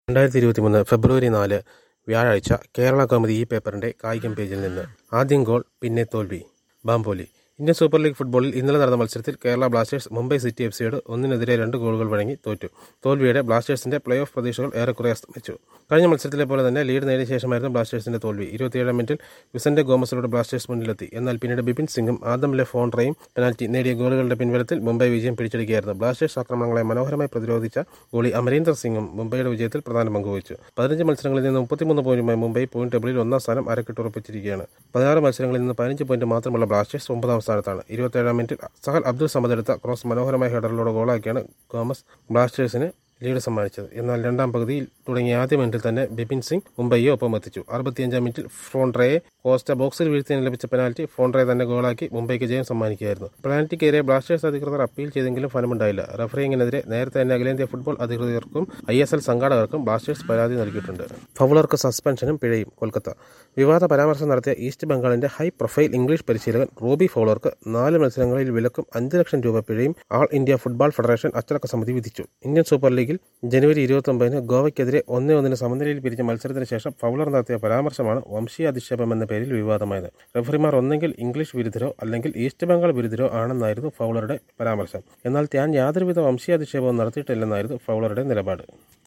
രണ്ടായിരത്തി ഇരുപത്തിമൂന്ന് ഫെബ്രുവരി നാല് വ്യാഴാഴ്ച കേരള കൗമുദി ഈ പേപ്പറിന്റെ കായികം പേജിൽ നിന്ന് ആദ്യം ഗോൾ പിന്നെ തോൽവി ബാംബോലി ഇന്ത്യൻ സൂപ്പർ ലീഗ് ഫുട്ബോളിൽ ഇന്നലെ നടന്ന മത്സരത്തിൽ Kerala Blasters Mumbai city F സിയോട് ഒന്നിനെതിരെ രണ്ട് ഗോളുകൾ വഴങ്ങി തോറ്റു തോൽവിയുടെ ബ്ലാസ്റ്റേഴ്സിന്റെ പ്ലേ ഓഫ് പ്രതീക്ഷകൾ ഏറെക്കുറെ അസ്തമിച്ചു കഴിഞ്ഞ മത്സരത്തിലെ പോലെ തന്നെ ലീഡ് നേടിയ ശേഷമായിരുന്നു ബ്ലാസ്റ്റേഴ്സിന്റെ തോൽവി ഇരുപത്തിയേഴാം മിനിറ്റിൽ വിസന്റെ ഗോമസിലൂടെ ബ്ലാസ്റ്റേഴ്സ് മുന്നിലെത്തി എന്നാൽ പിന്നീട് ബിപിൻ സിംഗും ആദം ലെ ഫോൺറയും പെനാൽറ്റി നേടിയ ഗോളുകളുടെ പിൻബലത്തിൽ മുംബൈ വിജയം പിടിച്ചെടുക്കുകയായിരുന്നു ബ്ലാസ്റ്റേഴ്സ് ആക്രമണങ്ങളെ മനോഹരമായി പ്രതിരോധിച്ച ഗോളി അമരീന്ദർ സിംഗും മുംബൈയുടെ വിജയത്തിൽ പ്രധാന പങ്കുവച്ചു പതിനഞ്ച് മത്സരങ്ങളിൽ നിന്ന് മുപ്പത്തിമൂന്ന് പോയിന്റുമായി മുംബൈ പോയിന്റ് ടേബിളിൽ ഒന്നാം സ്ഥാനം അരക്കിട്ടുറപ്പിച്ചിരിക്കുകയാണ് പതിനാറ് മത്സരങ്ങളിൽ നിന്ന് പതിനഞ്ച് പോയിന്റ് മാത്രമുള്ള ബ്ലാസ്റ്റേഴ്സ് ഒമ്പതാം സ്ഥാനത്താണ് ഇരുപത്തേഴാം മിനിറ്റിൽ സഹൽ അബ്ദുൾ സമദ് എടുത്ത ക്രോസ് മനോഹരമായ ഹെഡറിലൂടെ ഗോളാക്കിയാണ് ഗോമസ് ബ്ലാസ്റ്റേഴ്സിന് ലീഡ് സമ്മാനിച്ചത് എന്നാൽ രണ്ടാം പകുതിയിൽ തുടങ്ങിയ ആദ്യ മിനിറ്റിൽ തന്നെ ബിപിൻ സിംഗ് മുംബൈയെ ഒപ്പം എത്തിച്ചു അറുപത്തിയഞ്ചാം മിനിറ്റിൽ ഫ്രോൺട്രയെ കോസ്റ്റ ബോക്സിൽ വീഴ്ത്തിയതിന് ലഭിച്ച പെനാൽറ്റി ഫോൺട്രെ തന്നെ ഗോളാക്കി മുംബൈക്ക് ജയം സമ്മാനിക്കുകയായിരുന്നു പെനാൽറ്റിക്കെതിരെ ബ്ലാസ്റ്റേഴ്സ് അധികൃതർ അപ്പീൽ ചെയ്തെങ്കിലും ഫലമുണ്ടായില്ല റഫറിങ്ങിനെതിരെ നേരത്തെ തന്നെ അഖിലേന്ത്യാ ഫുട്ബോൾ അധികൃതർക്കും ഐ എസ് എൽ സംഘാടകർക്കും ബ്ലാസ്റ്റേഴ്സ് പരാതി നൽകിയിട്ടുണ്ട് ഫൗളർക്ക് സസ്പെൻഷനും പിഴയും കൊൽക്കത്ത വിവാദ പരാമർശം നടത്തിയ ഈസ്റ്റ് ബംഗാളിന്റെ ഹൈ പ്രൊഫൈൽ ഇംഗ്ലീഷ് പരിശീലകൻ റോബി ഫൗളർക്ക് നാല് മത്സരങ്ങളിൽ വിലക്കും അഞ്ച് ലക്ഷം രൂപ പിഴയും ആൾ ഇന്ത്യ ഫുട്ബോൾ ഫെഡറേഷൻ അച്ചടക്ക സമിതി വിധിച്ചു ഇന്ത്യൻ സൂപ്പർ ലീഗിൽ ജനുവരി ഇരുപത്തൊമ്പതിന് ഗോവയ്ക്കെതിരെ ഒന്നേ ഒന്നിന് സമനിലയിൽ പിരിച്ച മത്സരത്തിന് ശേഷം ഫൗളർ നടത്തിയ പരാമർശമാണ് വംശീയ അധിക്ഷേപം എന്ന പേരിൽ വിവാദമായത് റഫറിമാർ ഒന്നെങ്കിൽ ഇംഗ്ലീഷ് വിരുദ്ധരോ അല്ലെങ്കിൽ ഈസ്റ്റ് ബംഗാൾ വിരുദ്ധരോ ആണെന്നായിരുന്നു ഫൗളറുടെ പരാമർശം എന്നാൽ താൻ യാതൊരുവിധ വംശീയ അധിക്ഷേപവും നടത്തിയിട്ടില്ലെന്നായിരുന്നു ഫൗളറുടെ നിലപാട്